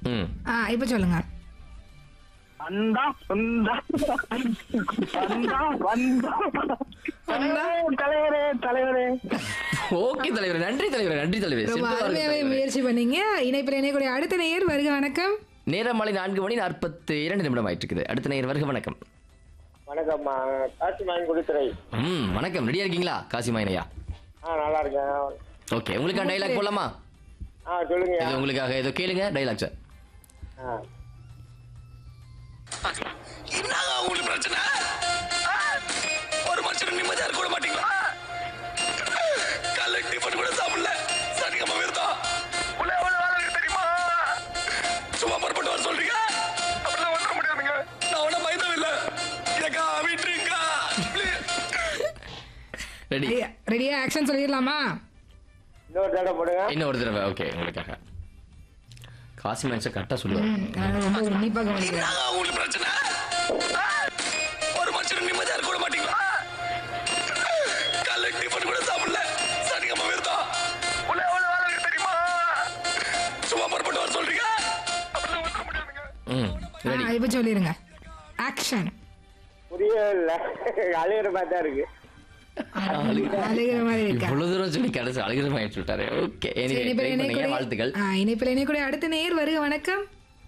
ம் ஆ இப்போ சொல்லுங்க அண்டா வந்தா வந்தா வந்தா வந்தா? தலைவரே தலைவரே ஓகே தலைவரே நன்றி தலைவரே நன்றி தலைவரே ரொம்ப சிறப்பா இருக்கு அருமையாவே தலைவரே. முயற்சி பண்ணீங்க இணைப்பில் இணையக்கூடிய அடுத்த நேயர் வருக வணக்கம் நேரம் மாலை நான்கு மணி நாற்பத்தி இரண்டு நிமிடம் ஆயிட்டு இருக்குது அடுத்த நேயர் வருக வணக்கம் வணக்கம்மா காட்சி வாங்கி கொடுத்துறை ம் வணக்கம் ரெடியா இருக்கீங்களா காசி மாயனையா ஆ நல்லா இருக்கேன் ஓகே உங்களுக்கான டைலாக் போலாமா ஆ சொல்லுங்க இது உங்களுக்காக ஏதோ கேளுங்க டைலாக் சார் ஆ என்னங்க உங்களுக்கு பிரச்சனை ஆ? ஒரு மனுஷன் நிம்மதியா இருக்க விட மாட்டீங்களா காலைல டிஃபன் கூட சாப்பிடல சனிக்கிழமை விருதா உள்ள எவ்வளவு வேலை இருக்கு தெரியுமா சும்மா புறப்பட்டு வர சொல்றீங்க அப்படிலாம் வந்துட முடியாதுங்க நான் ஒன்றும் பயந்தம் இல்லை ஏக்கா விட்டுருங்கக்கா ரெடி ரெடியா ஆக்ஷன் சொல்லிடலாமா இன்னொரு தடவை போடுங்க இன்னொரு தடவை ஓகே உங்களுக்காக காசி மனுஷன் கரெக்டாக சொல்லுவார் ம், நான் ரொம்ப உன்னிப்பாக கவனிக்கிறேன் என்னங்க உங்களுக்கு பிரச்சனை ஆ? ஒரு மனுஷன் நிம்மதியா இருக்க விட மாட்டீங்களா காலைல டிஃபன் கூட சாப்பிடல சனிக்கிழமை விருதா உள்ள எவ்வளவு வேலை இருக்கு தெரியுமா சும்மா புறப்பட்டு வர சொல்றீங்க அப்படிலாம் வந்துட முடியாதுங்க ம் ரெடி ஆ, இப்போ சொல்லிருங்க ஆக்ஷன் புரியல அழுகிற மாதிரி தான் இருக்கு அழுகிற மாதிரி இருக்கா இவ்வளவு தூரம் சொல்லி கடைசி அழகிரம் ஆயிடுச்சு விட்டாரு ஓகே சரி, எனிவே இணைப்பில் ட்ரை பண்ணீங்க இணையக்கூடிய- வாழ்த்துக்கள் ஆ, இணைப்பில் இணையக்கூடிய அடுத்த நேயர் வருக வணக்கம்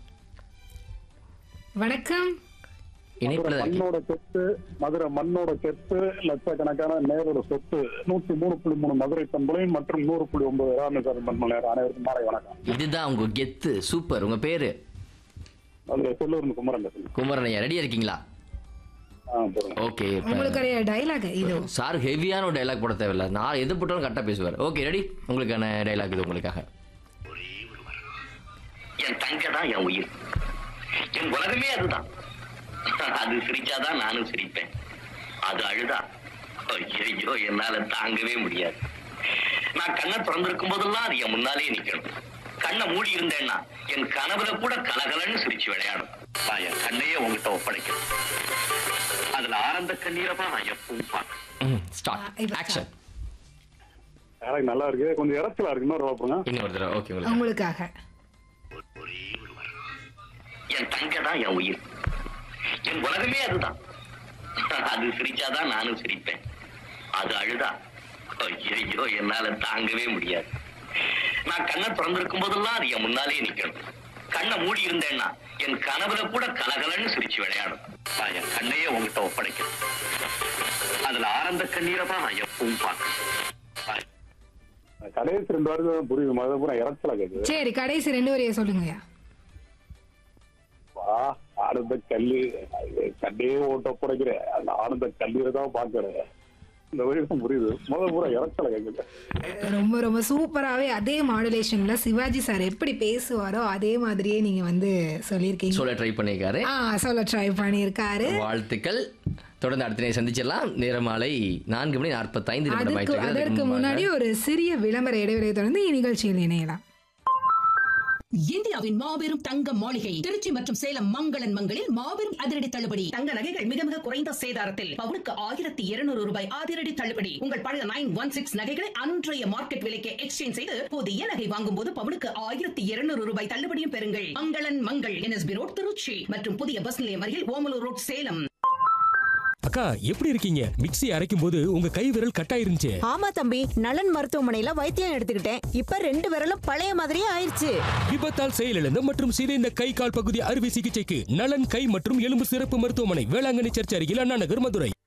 வணக்கம் இணைப்புல தான் இருக்கீங்க. மண்ணோட சொத்து மதுரை மண்ணோட சொத்து லட்சக்கணக்கான நேரோட சொத்து நூத்தி மூணு புள்ளி மூணு மதுரை பண்பலை மற்றும் நூறு புள்ளி ஒன்பது ராமேஸ்வரம் பண்பலை அனைவருக்கும் மாலை வணக்கம் இதுதான் உங்க கெத்து சூப்பர் உங்க பேரு அதுல சொல்லூர் குமரன் பேசுங்க குமரன் ஐயா ரெடியா இருக்கீங்களா ஆ போடுங்க ஓகே உங்களுக்கு டைலாக் இது சார் ஹெவியான ஒரு டைலாக் போட தேவையில்ல நான் எது போட்டாலும் கரெக்டாக பேசுவார் ஓகே ரெடி உங்களுக்கான டைலாக் இது உங்களுக்காக என் தங்க தான் என் உயிர் என் உலகமே அதுதான் அது சிரிச்சாதான் நானும் சிரிப்பேன் அது அழுதா ஐயோ என்னால தாங்கவே முடியாது நான் கண்ணை திறந்திருக்கும் போதெல்லாம் அது என் முன்னாலே நிக்கணும் கண்ணை மூடி இருந்தேன்னா என் கனவுல கூட கலகலன்னு சிரிச்சு விளையாடும் நான் என் கண்ணையே உங்ககிட்ட ஒப்படைக்கிறேன் அதுல ஆனந்த கண்ணீரை தான் நான் எப்பவும் பார்க்கணும் ஸ்டார்ட் ஆ, இப்ப ஆக்ஷன் எனக்கு நல்லா இருக்கு கொஞ்சம் இறச்சலா இருக்கு இன்னொரு வாப்புங்க இன்னொரு தடவை ஓகே உங்களுக்கு உங்களுக்காக என் தங்க தான் என் உயிர் என் உலகமே அதுதான் அது சிரிச்சாதான் நானும் சிரிப்பேன் அது அழுதா ஐயோ என்னால தாங்கவே முடியாது நான் கண்ணை திறந்திருக்கும் போதெல்லாம் அது என் முன்னாலே நிக்கணும் கண்ணை மூடி இருந்தேன்னா என் கனவுல கூட கலகலன்னு சிரிச்சு விளையாடும் நான் என் கண்ணையே உங்ககிட்ட ஒப்படைக்கிறேன் அதுல ஆனந்த கண்ணீரை தான் நான் எப்பவும் பார்க்கணும் கடைசி ரெண்டு வாரத்துக்கு புரியுது மதுரை பூரா இறச்சலா கேக்குது சரி கடைசி ரெண்டு வரைய சொல்லுங்கய்யா வா ஆனந்த கல்லு கண்டே ஓட்ட புடைக்கிறேன் அந்த ஆனந்த கல்லீரை தான் பாக்குறேன் இந்த வரைக்கும் புரியுது முதல் பூரா இறச்சலா கேக்குது ரொம்ப ரொம்ப சூப்பராகவே அதே மாடுலேஷன்ல சிவாஜி சார் எப்படி பேசுவாரோ அதே மாதிரியே நீங்க வந்து சொல்லியிருக்கீங்க சொல்ல ட்ரை பண்ணியிருக்காரு ஆ சொல்ல ட்ரை பண்ணியிருக்காரு வாழ்த்துக்கள் தொடர்ந்து அடுத்த நேரம் சந்திச்சிடலாம் நேரமாலை நான்கு மணி நாற்பத்தைந்து நிமிடம் அதுக்கு ஆயிட்டு அதற்கு இருக்கு. முன்னாடி ஒரு சிறிய விளம்பர இடைவெளியை தொடர்ந்து இந்நிகழ்ச்சியில் இணையலாம் இந்தியாவின் மாபெரும் தங்க மாளிகை திருச்சி மற்றும் சேலம் மங்களன் மங்களில் மாபெரும் அதிரடி தள்ளுபடி தங்க நகைகள் மிக மிக குறைந்த சேதாரத்தில் பவுனுக்கு ஆயிரத்தி இருநூறு ரூபாய் அதிரடி தள்ளுபடி உங்கள் பழைய நைன் ஒன் சிக்ஸ் நகைகளை அன்றைய மார்க்கெட் விலைக்கு எக்ஸ்சேஞ்ச் செய்து புதிய நகை வாங்கும் போது பவுனுக்கு ஆயிரத்தி இருநூறு ரூபாய் தள்ளுபடியும் பெறுங்கள் மங்களன் மங்கள் என்எஸ்பி ரோட் திருச்சி மற்றும் புதிய பஸ் நிலையம் அருகில் ஓமலூர் ரோட் சேலம் அக்கா எப்படி இருக்கீங்க மிக்ஸி அரைக்கும் போது உங்க கை விரல் கட்டாயிருந்துச்சு ஆமா தம்பி நலன் மருத்துவமனையில வைத்தியம் எடுத்துக்கிட்டேன் இப்ப ரெண்டு விரலும் பழைய மாதிரியே ஆயிருச்சு விபத்தால் செயலிழந்த மற்றும் சிதைந்த கை கால் பகுதி அறுவை சிகிச்சைக்கு நலன் கை மற்றும் எலும்பு சிறப்பு மருத்துவமனை வேளாங்கண்ணி சர்ச் அருகில் அண்ணா நகர் மதுரை